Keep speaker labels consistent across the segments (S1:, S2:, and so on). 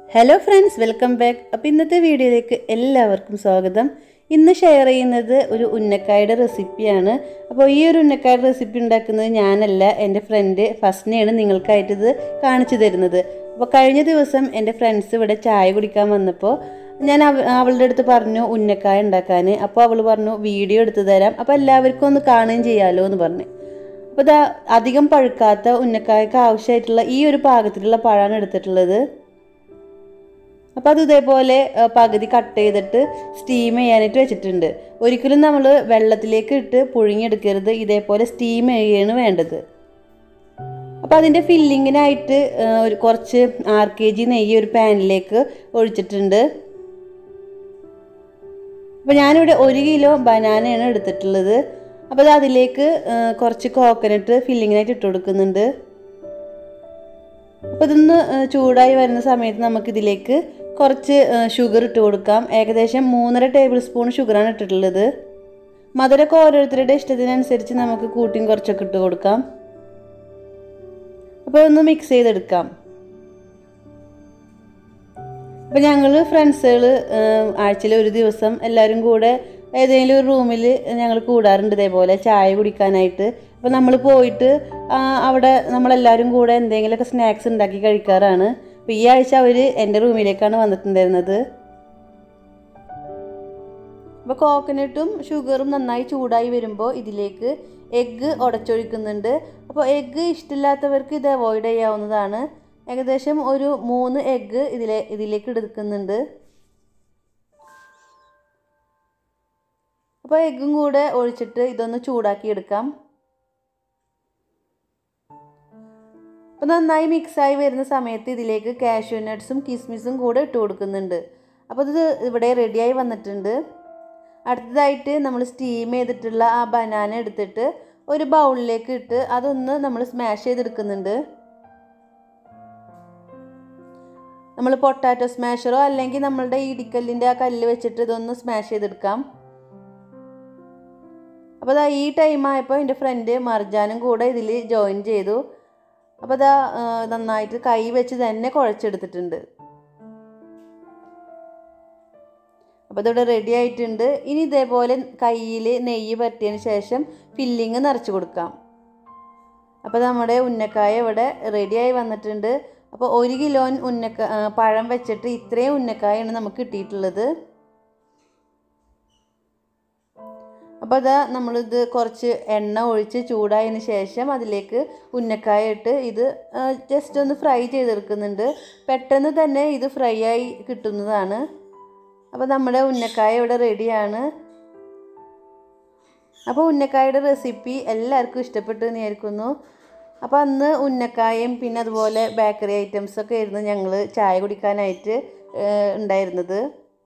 S1: hello friends welcome back അപ്പോൾ ഇന്നത്തെ വീഡിയോയിലേക്ക് എല്ലാവർക്കും സ്വാഗതം ഇന്ന് ഷെയർ ചെയ്യുന്നത് ഒരു ഉന്നക്കായുടെ റെസിപ്പിയാണ് അപ്പോൾ ഈ ഒരു ഉന്നക്കായുടെ റെസിപ്പി ഉണ്ടാക്കുന്നത് ഞാനല്ല എൻ്റെ ഫ്രണ്ട് ഫസ്റ്റിനെയാണ് നിങ്ങൾക്കായിട്ട് ഇത് കാണിച്ചു തരുന്നത് അപ്പോൾ കഴിഞ്ഞ ദിവസം എൻ്റെ ഫ്രണ്ട്സ് ഇവിടെ ചായ കുടിക്കാൻ വന്നപ്പോൾ ഞാൻ അവ അവളുടെ അടുത്ത് പറഞ്ഞു ഉന്നക്കായ ഉണ്ടാക്കാൻ അപ്പോൾ അവൾ പറഞ്ഞു വീഡിയോ എടുത്തു തരാം അപ്പോൾ എല്ലാവർക്കും ഒന്ന് കാണുകയും ചെയ്യാമല്ലോ എന്ന് പറഞ്ഞു അപ്പോൾ ഇതാ അധികം പഴുക്കാത്ത ഉന്നക്കായക്ക് ആവശ്യമായിട്ടുള്ള ഈ ഒരു പാകത്തിലുള്ള പഴമാണ് എടുത്തിട്ടുള്ളത് അപ്പോൾ അത് ഇതേപോലെ ആ, പകുതി കട്ട് ചെയ്തിട്ട് സ്റ്റീം ചെയ്യാനായിട്ട് വെച്ചിട്ടുണ്ട് ഒരിക്കലും നമ്മൾ വെള്ളത്തിലേക്ക് ഇട്ട് പുഴുങ്ങിയെടുക്കരുത് ഇതേപോലെ സ്റ്റീം ചെയ്യുകയാണ് വേണ്ടത് അപ്പോൾ അതിൻ്റെ ഫില്ലിങ്ങിനായിട്ട് ആ, ഒരു കുറച്ച് ആർ കെ ജി നെയ്യ് ഒരു പാനിലേക്ക് ഒഴിച്ചിട്ടുണ്ട് അപ്പോൾ ഞാനിവിടെ ഒരു കിലോ ബനാനയാണ് എടുത്തിട്ടുള്ളത് അപ്പോൾ അത് അതിലേക്ക് ആ, കുറച്ച് കോക്കനട്ട് ഫില്ലിങ്ങിനായിട്ട് ഇട്ട് കൊടുക്കുന്നുണ്ട് അപ്പോൾ ഇതൊന്ന് ആ, ചൂടായി വരുന്ന സമയത്ത് നമുക്കിതിലേക്ക് കുറച്ച് ഷുഗർ ഇട്ട് കൊടുക്കാം ഏകദേശം മൂന്നര ടേബിൾ സ്പൂൺ ഷുഗറാണ് ഇട്ടിട്ടുള്ളത് മധുരമൊക്കെ ഓരോരുത്തരുടെ ഇഷ്ടത്തിനനുസരിച്ച് നമുക്ക് കൂട്ടിയും കുറച്ചൊക്കെ ഇട്ട് കൊടുക്കാം അപ്പോൾ ഒന്ന് മിക്സ് ചെയ്തെടുക്കാം അപ്പോൾ ഞങ്ങൾ ഫ്രണ്ട്സുകൾ ആഴ്ചയിൽ ഒരു ദിവസം എല്ലാവരും കൂടെ ഏതെങ്കിലും ഒരു റൂമിൽ ഞങ്ങൾ കൂടാറുണ്ട് ഇതേപോലെ ചായ കുടിക്കാനായിട്ട് അപ്പോൾ നമ്മൾ പോയിട്ട് ആ, അവിടെ നമ്മളെല്ലാവരും കൂടെ എന്തെങ്കിലുമൊക്കെ സ്നാക്സ് ഉണ്ടാക്കി കഴിക്കാറാണ് അപ്പോൾ ഈ ആഴ്ച അവർ എൻ്റെ റൂമിലേക്കാണ് വന്നിട്ടുണ്ടായിരുന്നത് അപ്പോൾ കോക്കനട്ടും ഷുഗറും നന്നായി ചൂടായി വരുമ്പോൾ ഇതിലേക്ക് എഗ്ഗ് ഉടച്ചൊഴിക്കുന്നുണ്ട് അപ്പോൾ എഗ്ഗ് ഇഷ്ടമില്ലാത്തവർക്ക് ഇത് അവോയ്ഡ് ചെയ്യാവുന്നതാണ് ഏകദേശം ഒരു മൂന്ന് എഗ്ഗ് ഇതിലെ ഇതിലേക്ക് എടുക്കുന്നുണ്ട് അപ്പോൾ എഗ്ഗും കൂടെ ഒഴിച്ചിട്ട് ഇതൊന്ന് ചൂടാക്കി എടുക്കാം അപ്പോൾ നന്നായി മിക്സായി വരുന്ന സമയത്ത് ഇതിലേക്ക് കാഷ്യൂ നട്ട്സും കിസ്മിസും കൂടെ ഇട്ട് കൊടുക്കുന്നുണ്ട് അപ്പോൾ ഇത് ഇവിടെ റെഡിയായി വന്നിട്ടുണ്ട് അടുത്തതായിട്ട് നമ്മൾ സ്റ്റീം ചെയ്തിട്ടുള്ള ആ ബനാന എടുത്തിട്ട് ഒരു ബൗളിലേക്ക് ഇട്ട് അതൊന്ന് നമ്മൾ സ്മാഷ് ചെയ്തെടുക്കുന്നുണ്ട് നമ്മൾ പൊട്ടാറ്റോ സ്മാഷറോ അല്ലെങ്കിൽ നമ്മളുടെ ഇടിക്കല്ലിൻ്റെ ആ കല്ല് വെച്ചിട്ട് ഇതൊന്ന് സ്മാഷ് ചെയ്തെടുക്കാം അപ്പോൾ അതാ ഈ ടൈം ആയപ്പോൾ എൻ്റെ ഫ്രണ്ട് മർജാനും കൂടെ ഇതിൽ ജോയിൻ ചെയ്തു അപ്പോൾ അതാ ആ, നന്നായിട്ട് കൈ വെച്ച് തന്നെ കുഴച്ചെടുത്തിട്ടുണ്ട് അപ്പോൾ ഇതിവിടെ റെഡി ആയിട്ടുണ്ട് ഇനി ഇതേപോലെ കയ്യിൽ നെയ്യ് പറ്റിയതിന് ശേഷം ഫില്ലിങ് നിറച്ച് കൊടുക്കാം അപ്പോൾ നമ്മുടെ ഉന്നക്കായ ഇവിടെ റെഡിയായി വന്നിട്ടുണ്ട് അപ്പോൾ ഒരു കിലോ ഉന്നക്ക ആ, പഴം വെച്ചിട്ട് ഇത്രയും ഉന്നക്കായാണ് നമുക്ക് കിട്ടിയിട്ടുള്ളത് അപ്പോൾ അതാ നമ്മളിത് കുറച്ച് എണ്ണ ഒഴിച്ച് ചൂടായതിന് ശേഷം അതിലേക്ക് ഉന്നക്കായ ഇട്ട് ഇത് ജസ്റ്റ് ഒന്ന് ഫ്രൈ ചെയ്തെടുക്കുന്നുണ്ട് പെട്ടെന്ന് തന്നെ ഇത് ഫ്രൈ ആയി കിട്ടുന്നതാണ് അപ്പോൾ നമ്മുടെ ഉന്നക്കായ ഇവിടെ റെഡിയാണ് അപ്പോൾ ഉന്നക്കായയുടെ റെസിപ്പി എല്ലാവർക്കും ഇഷ്ടപ്പെട്ടു എന്ന് വിചാരിക്കുന്നു അപ്പോൾ അന്ന് ഉന്നക്കായയും പിന്നെ അതുപോലെ ബേക്കറി ഐറ്റംസൊക്കെ ആയിരുന്നു ഞങ്ങൾ ചായ കുടിക്കാനായിട്ട് ഏഹ്, ഉണ്ടായിരുന്നത്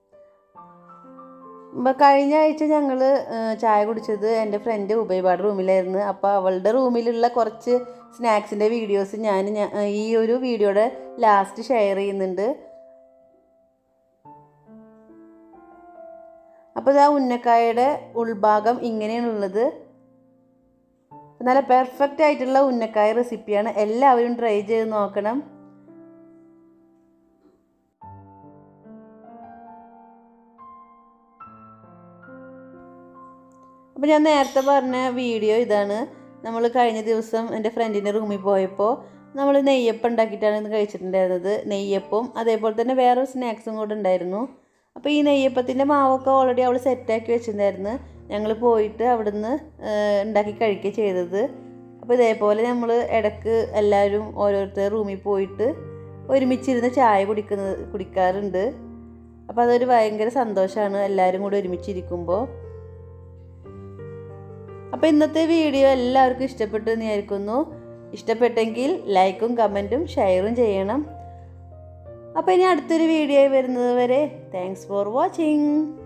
S1: അപ്പോൾ കഴിഞ്ഞ ആഴ്ച ഞങ്ങൾ ചായ കുടിച്ചത് എൻ്റെ ഫ്രണ്ട് ഉബൈബാട് റൂമിലായിരുന്നു അപ്പോൾ അവളുടെ റൂമിലുള്ള കുറച്ച് സ്നാക്സിൻ്റെ വീഡിയോസ് ഞാൻ ഞ- ഈ ഒരു വീഡിയോയുടെ ലാസ്റ്റ് ഷെയർ ചെയ്യുന്നുണ്ട് അപ്പോൾ ഇതാ ഉന്നക്കായയുടെ ഉൾഭാഗം ഇങ്ങനെയാണുള്ളത് നല്ല പെർഫെക്റ്റ് ആയിട്ടുള്ള ഉന്നക്കായ റെസിപ്പിയാണ് എല്ലാവരും ട്രൈ ചെയ്ത് നോക്കണം അപ്പോൾ ഞാൻ നേരത്തെ പറഞ്ഞ വീഡിയോ ഇതാണ് നമ്മൾ കഴിഞ്ഞ ദിവസം എൻ്റെ ഫ്രണ്ടിൻ്റെ റൂമിൽ പോയപ്പോൾ നമ്മൾ നെയ്യപ്പം ഉണ്ടാക്കിയിട്ടാണ് ഇന്ന് കഴിച്ചിട്ടുണ്ടായിരുന്നത് നെയ്യപ്പവും അതേപോലെ തന്നെ വേറൊരു സ്നാക്സും കൂടെ ഉണ്ടായിരുന്നു അപ്പോൾ ഈ നെയ്യപ്പത്തിൻ്റെ മാവൊക്കെ ഓൾറെഡി അവൾ സെറ്റാക്കി വെച്ചിട്ടുണ്ടായിരുന്നു ഞങ്ങൾ പോയിട്ട് അവിടുന്ന് ഏഹ്, ഉണ്ടാക്കി കഴിക്കുക ചെയ്തത് അപ്പോൾ ഇതേപോലെ നമ്മൾ ഇടക്ക് എല്ലാവരും ഓരോരുത്തർ റൂമിൽ പോയിട്ട് ഒരുമിച്ചിരുന്ന് ചായ കുടിക്കുന്നത് കുടിക്കാറുണ്ട് അപ്പോൾ അതൊരു ഭയങ്കര സന്തോഷമാണ് എല്ലാവരും കൂടി ഒരുമിച്ചിരിക്കുമ്പോൾ അപ്പോൾ ഇന്നത്തെ വീഡിയോ എല്ലാവർക്കും ഇഷ്ടപ്പെട്ടു എന്ന് വിചാരിക്കുന്നു ഇഷ്ടപ്പെട്ടെങ്കിൽ ലൈക്കും കമൻറ്റും ഷെയറും ചെയ്യണം അപ്പോൾ ഇനി അടുത്തൊരു വീഡിയോ വരുന്നത് വരെ താങ്ക്സ് ഫോർ വാച്ചിങ്